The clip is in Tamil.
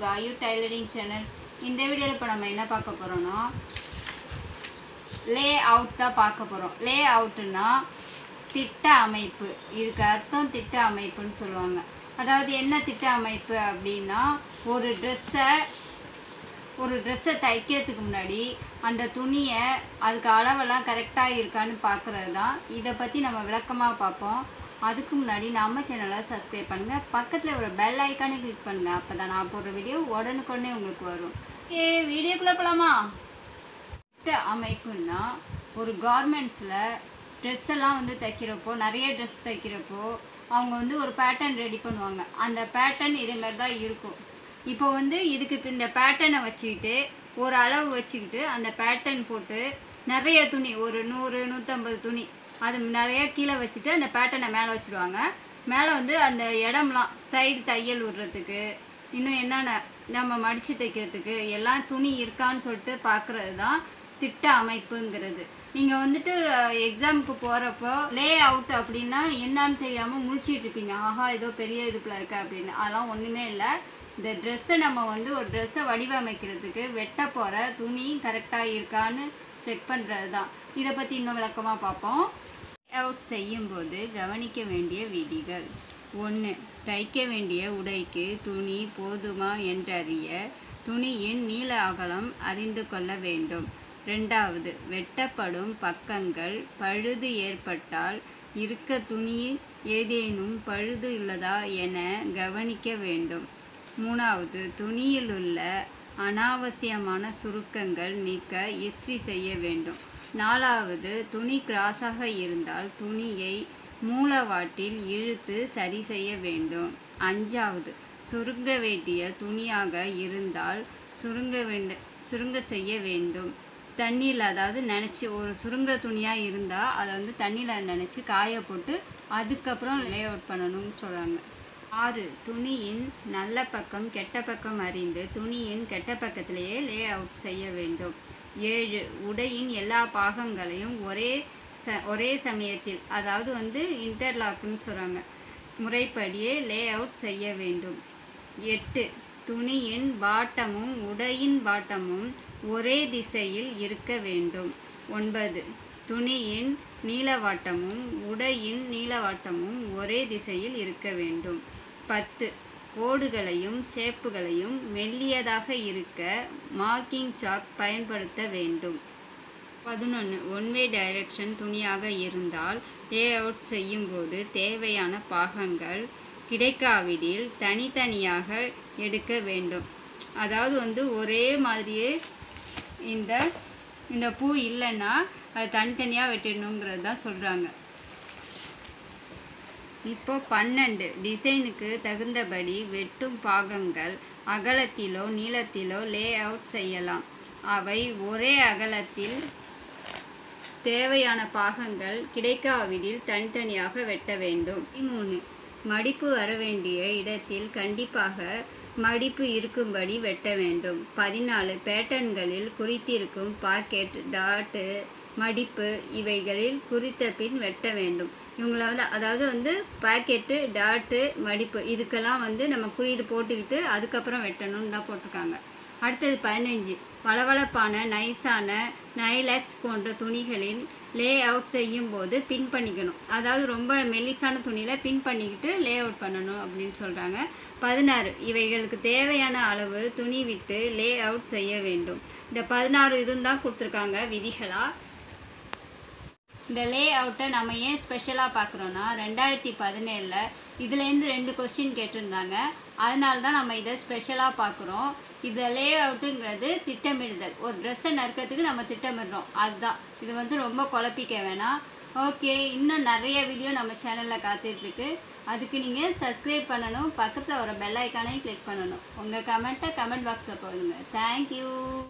ஆயு டைலரிங் சேனல் இந்த வீடியோவில் இப்போ நம்ம என்ன பார்க்க போகிறோம்னா லே அவுட் தான் பார்க்க போகிறோம் லே அவுட்டுன்னா திட்ட அமைப்பு இதுக்கு அர்த்தம் திட்ட அமைப்புன்னு சொல்லுவாங்க அதாவது என்ன திட்ட அமைப்பு அப்படின்னா ஒரு ட்ரெஸ்ஸை ஒரு ட்ரெஸ்ஸை தைக்கிறதுக்கு முன்னாடி அந்த துணியை அதுக்கு அளவெல்லாம் கரெக்டாக இருக்கான்னு பார்க்குறது தான் இதை பற்றி நம்ம விளக்கமாக பார்ப்போம் அதுக்கு முன்னாடி நம்ம சேனலை சப்ஸ்கிரைப் பண்ணுங்கள் பக்கத்தில் ஒரு பெல் ஐக்கானே கிளிக் பண்ணுங்கள் அப்போ தான் நான் போடுற வீடியோ உடனுக்குடனே உங்களுக்கு வரும் ஏ வீடியோக்குள்ளே போகலாமா திட்ட அமைப்புன்னா ஒரு கார்மெண்ட்ஸில் ட்ரெஸ் எல்லாம் வந்து தைக்கிறப்போ நிறைய ட்ரெஸ் தைக்கிறப்போ அவங்க வந்து ஒரு பேட்டர்ன் ரெடி பண்ணுவாங்க அந்த பேட்டர்ன் இதே மாதிரி தான் இருக்கும் இப்போ வந்து இதுக்கு இப்போ இந்த பேட்டர்னை வச்சுக்கிட்டு ஒரு அளவு வச்சுக்கிட்டு அந்த பேட்டர்ன் போட்டு நிறைய துணி ஒரு நூறு நூற்றம்பது துணி அது நிறைய கீழே வச்சுட்டு அந்த பேட்டர்னை மேலே வச்சுடுவாங்க மேலே வந்து அந்த இடம்லாம் சைடு தையல் விடுறதுக்கு இன்னும் என்னென்ன நம்ம மடித்து தைக்கிறதுக்கு எல்லாம் துணி இருக்கான்னு சொல்லிட்டு பார்க்குறது தான் திட்ட அமைப்புங்கிறது நீங்கள் வந்துட்டு எக்ஸாமுக்கு போகிறப்போ லே அவுட் அப்படின்னா என்னன்னு தெரியாமல் முழிச்சிட்டு இருப்பீங்க ஆஹா ஏதோ பெரிய இதுக்குள்ள இருக்கு அப்படின்னு அதெல்லாம் ஒன்றுமே இல்லை இந்த ட்ரெஸ்ஸை நம்ம வந்து ஒரு ட்ரெஸ்ஸை வடிவமைக்கிறதுக்கு வெட்ட போகிற துணி கரெக்டாக இருக்கான்னு செக் பண்ணுறது தான் இதை பற்றி இன்னும் விளக்கமாக பார்ப்போம் அவுட் செய்யும்போது கவனிக்க வேண்டிய விதிகள் ஒன்று தைக்க வேண்டிய உடைக்கு துணி போதுமா என்றறிய துணியின் நீள அகலம் அறிந்து கொள்ள வேண்டும் ரெண்டாவது வெட்டப்படும் பக்கங்கள் பழுது ஏற்பட்டால் இருக்க துணி ஏதேனும் பழுது உள்ளதா என கவனிக்க வேண்டும் மூணாவது துணியிலுள்ள அனாவசியமான சுருக்கங்கள் நீக்க இஸ்திரி செய்ய வேண்டும் நாலாவது துணி கிராஸாக இருந்தால் துணியை மூலவாட்டில் இழுத்து சரி செய்ய வேண்டும் அஞ்சாவது சுருங்க வேண்டிய துணியாக இருந்தால் சுருங்க வேண்ட சுருங்க செய்ய வேண்டும் தண்ணியில் அதாவது நினச்சி ஒரு சுருங்குற துணியாக இருந்தால் அதை வந்து தண்ணியில் நினச்சி காய போட்டு அதுக்கப்புறம் லே அவுட் பண்ணணும்னு சொல்கிறாங்க ஆறு துணியின் நல்ல பக்கம் கெட்ட பக்கம் அறிந்து துணியின் கெட்ட பக்கத்திலேயே லே அவுட் செய்ய வேண்டும் ஏழு உடையின் எல்லா பாகங்களையும் ஒரே ச ஒரே சமயத்தில் அதாவது வந்து இன்டர்லாக்குன்னு சொல்கிறாங்க முறைப்படியே லே அவுட் செய்ய வேண்டும் எட்டு துணியின் பாட்டமும் உடையின் பாட்டமும் ஒரே திசையில் இருக்க வேண்டும் ஒன்பது துணியின் நீளவாட்டமும் உடையின் நீளவாட்டமும் ஒரே திசையில் இருக்க வேண்டும் பத்து கோடுகளையும் சேப்புகளையும் மெல்லியதாக இருக்க மார்க்கிங் சாக் பயன்படுத்த வேண்டும் பதினொன்று ஒன்வே டைரக்ஷன் துணியாக இருந்தால் லே அவுட் செய்யும்போது தேவையான பாகங்கள் கிடைக்காவிடில் தனித்தனியாக எடுக்க வேண்டும் அதாவது வந்து ஒரே மாதிரியே இந்த இந்த பூ இல்லைன்னா அது தனித்தனியாக வெட்டிடணுங்கிறது தான் சொல்கிறாங்க இப்போ பன்னெண்டு டிசைனுக்கு தகுந்தபடி வெட்டும் பாகங்கள் அகலத்திலோ நீளத்திலோ லே அவுட் செய்யலாம் அவை ஒரே அகலத்தில் தேவையான பாகங்கள் கிடைக்காவிடில் தனித்தனியாக வெட்ட வேண்டும் மூணு மடிப்பு வர வேண்டிய இடத்தில் கண்டிப்பாக மடிப்பு இருக்கும்படி வெட்ட வேண்டும் பதினாலு பேட்டர்ன்களில் குறித்திருக்கும் பாக்கெட் டாட்டு மடிப்பு இவைகளில் குறித்த பின் வெட்ட வேண்டும் இவங்கள வந்து அதாவது வந்து பாக்கெட்டு டாட்டு மடிப்பு இதுக்கெல்லாம் வந்து நம்ம குறியீடு போட்டுக்கிட்டு அதுக்கப்புறம் வெட்டணும்னு தான் போட்டிருக்காங்க அடுத்தது பதினஞ்சு வளவளப்பான நைஸான நைலாக்ஸ் போன்ற துணிகளில் லே அவுட் செய்யும் போது பின் பண்ணிக்கணும் அதாவது ரொம்ப மெல்லிசான துணியில் பின் பண்ணிக்கிட்டு லே அவுட் பண்ணணும் அப்படின்னு சொல்கிறாங்க பதினாறு இவைகளுக்கு தேவையான அளவு துணி விட்டு லே அவுட் செய்ய வேண்டும் இந்த பதினாறு இதுவும் தான் கொடுத்துருக்காங்க விதிகளாக இந்த லே அவுட்டை நம்ம ஏன் ஸ்பெஷலாக பார்க்குறோன்னா ரெண்டாயிரத்தி பதினேழில் இதுலேருந்து ரெண்டு கொஸ்டின் கேட்டிருந்தாங்க அதனால தான் நம்ம இதை ஸ்பெஷலாக பார்க்குறோம் இந்த லே அவுட்டுங்கிறது திட்டமிடுதல் ஒரு ட்ரெஸ்ஸை நறுக்கிறதுக்கு நம்ம திட்டமிடுறோம் அதுதான் இது வந்து ரொம்ப குழப்பிக்க வேணாம் ஓகே இன்னும் நிறைய வீடியோ நம்ம சேனலில் காத்துட்ருக்கு அதுக்கு நீங்கள் சப்ஸ்கிரைப் பண்ணணும் பக்கத்தில் ஒரு பெல் ஐக்கானையும் கிளிக் பண்ணணும் உங்கள் கமெண்ட்டை கமெண்ட் பாக்ஸில் போடுங்க தேங்க்யூ